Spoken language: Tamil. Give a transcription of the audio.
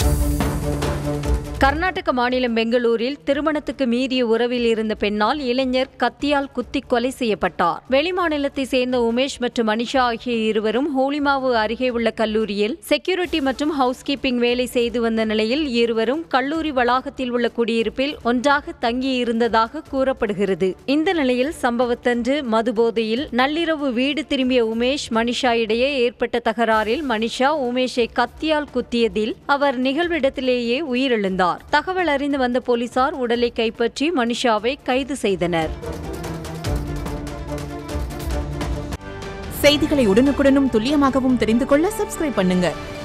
கர்நாடக மாநிலம் பெங்களூரில் திருமணத்துக்கு மீறிய உறவில் இருந்த பெண்ணால் இளைஞர் கத்தியால் குத்தி கொலை செய்யப்பட்டார் வெளிமாநிலத்தை சேர்ந்த உமேஷ் மற்றும் மனிஷா ஆகிய இருவரும் ஹோலிமாவு அருகே உள்ள கல்லூரியில் செக்யூரிட்டி மற்றும் ஹவுஸ் கீப்பிங் வேலை செய்து வந்த நிலையில் இருவரும் கல்லூரி வளாகத்தில் உள்ள குடியிருப்பில் ஒன்றாக தங்கி இருந்ததாக கூறப்படுகிறது இந்த நிலையில் சம்பவத்தன்று மதுபோதையில் நள்ளிரவு வீடு திரும்பிய உமேஷ் மனிஷா இடையே ஏற்பட்ட தகராறில் மனிஷா உமேஷை கத்தியால் குத்தியதில் அவர் நிகழ்விடத்திலேயே உயிரிழந்தார் தகவல் அறிந்து வந்த போலீசார் உடலை கைப்பற்றி மனிஷாவை கைது செய்தனர் செய்திகளை உடனுக்குடனும் துல்லியமாகவும் தெரிந்து கொள்ள சப்ஸ்கிரைப் பண்ணுங்க